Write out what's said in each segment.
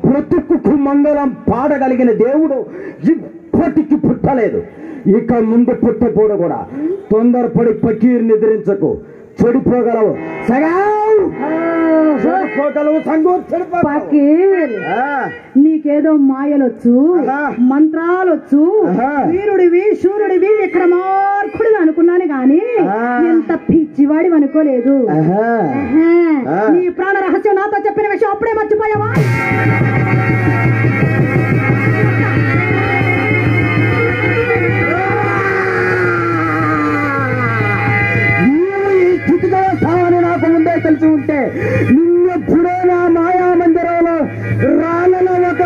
బ్రతుకుకు మంగళం పాడగలిగిన దేవుడు ఇప్పటికి పుట్టలేదు ఇక ముందు పుట్టపోడు కూడా తొందరపడి పకీర్ నిద్రించకు చెడిపోగలవు సగావ్! చెడిపోగలవు సంగూర్ చెడిపోగలవు. పకీర్ ఆ, నీకేదో మాయలొచ్చు ఆహా. మంత్రాలొచ్చు ఆహా. వీరుడివి శూరుడివి విక్రమార్కుడివి అనుకున్నాను గాని ఆ. ఇంత పిచ్చివాడి అనుకోలేదు ఆహా. ఆహా. ఆ. నీ ప్రాణ రహస్యం నాతో చెప్పిన విషయం అప్పుడే మర్చిపోయావా నీవు ఈ స్థితిలో వస్తావని నాకు ముందే తెలిసి ఉంటే నిన్నెప్పుడో నా మాయా మందిరంలో రాళ్ళలో ఒక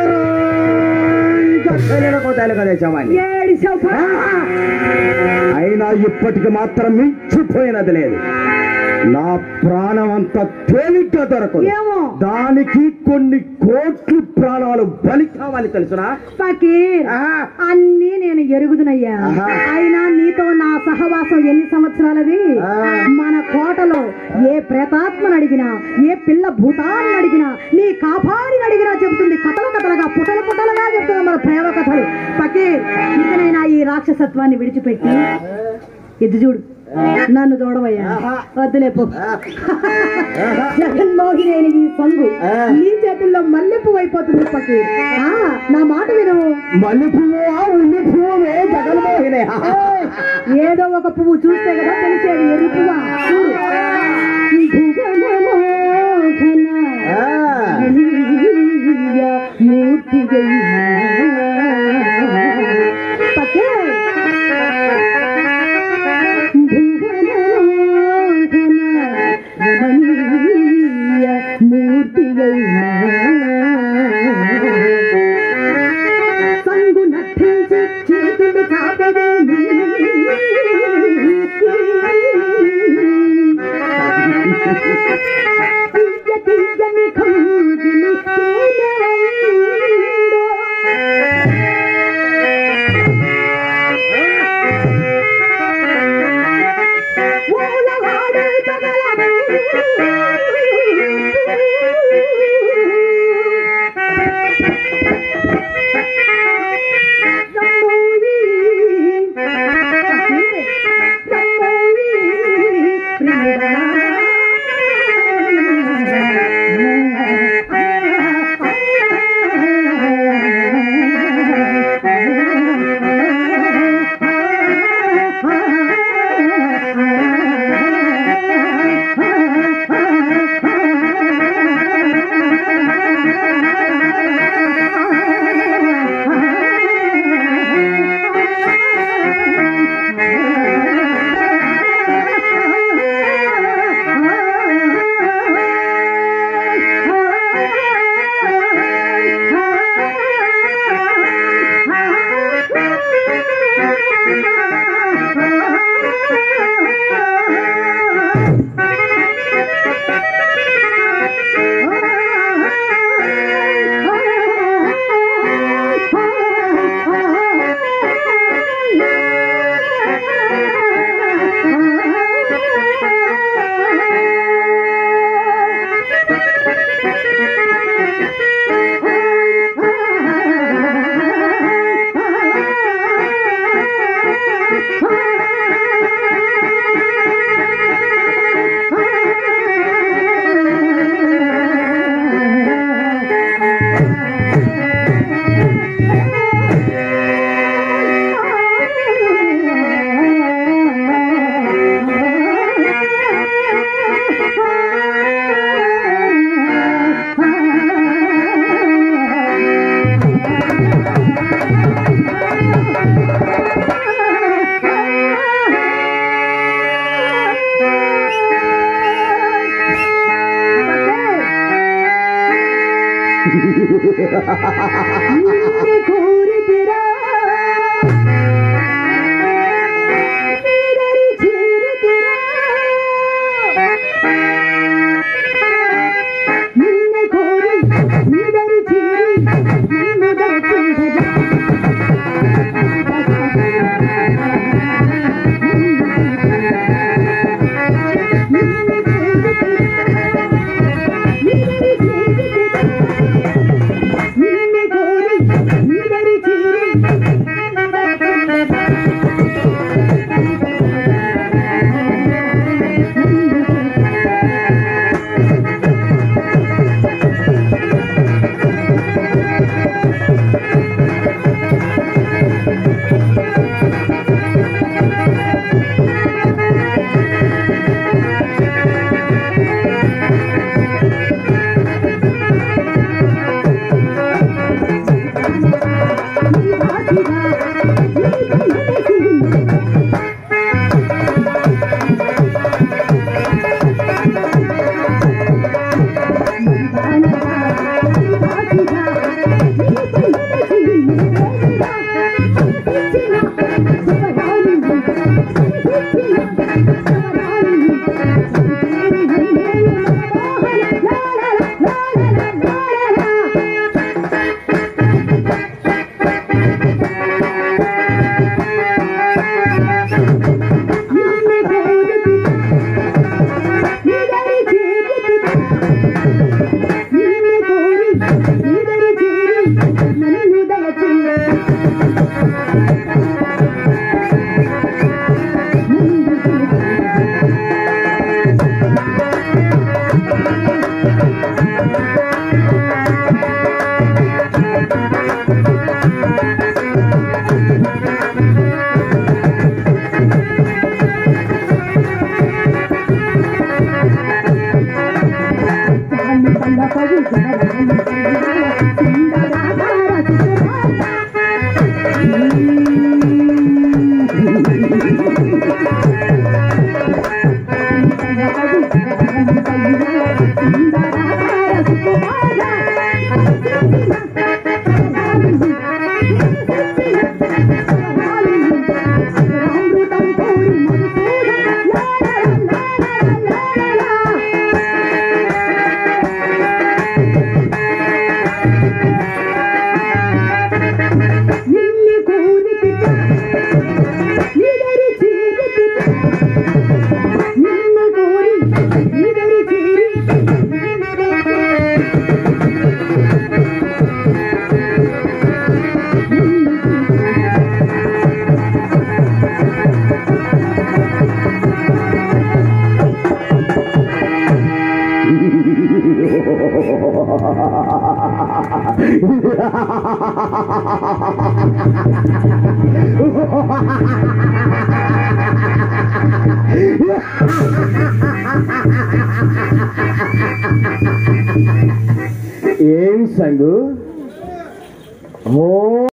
కోతాలు కదేశామని ఏడిసావు పా. అయినా ఇప్పటికి మాత్రం మించిపోయినది లేదు నా ప్రాణం అంత తేలిగ్గా దొరకదు ఏమో? దానికి కొన్ని కోట్లు ప్రాణాలు బలి కావాలి తెలుసునా ఫకీర్ ఆహా. అన్నీ నేను ఎరుగుదునయ్యా ఆహా. అయినా నీతో నా సహవాసం ఎన్ని సంవత్సరాలది ఆ. మన కోటలో ఏ ప్రేతాత్మను అడిగినా ఏ పిల్ల భూతాన్ని అడిగినా నీ కాపాడిని అడిగినా చెబుతుంది కథలు కథలుగా పుటలు పుటలుగా చెప్తుంది మన ప్రేమ కథలు ఫకీర్ ఇకనైనా ఈ రాక్షసత్వాన్ని విడిచిపెట్టి ఇది చూడు నన్ను చూడవయ్యా ఆహా. వద్దులేపు జగన్మోహిని అయిన ఈ సంగు ఆ. నీ చేతుల్లో మల్లెపు అయిపోతుంది ఫకీర్ ఆ, నా మాట విను మల్లె పువ్వు ఉల్లి పువ్వు జగన్మోహినే ఏదో ఒక పువ్వు చూస్తే కదా తెలిసేది ఎర్రి పువ్వా చూడు భువనమోహన ఆ. అలియ మూర్తిగై పక్కే. భువనమోహన రమణీయ మూర్తిగై సంగు నటించి చేతులు కాపవేమి తీయ తీయని కౌగిలి తేనెవైందో. ఊలవాడే పగలము. నిన్ను కోరితిరా నీదరి చేరితిరా నిన్ను కోరి నీదరి చేరి నిన్ను దర్శించగా నిన్ను కోరితిరా నీదరి చేరితిరా నీదరి చేరి నన్ను దయచేయి జాని పల్ల పవి జాని సుందరాధార సుందరాధార నిన్ను కోరిక నిదరి చీరిక నిన్ను కోరి నిదరి చీరి ఏం సంగు ఓ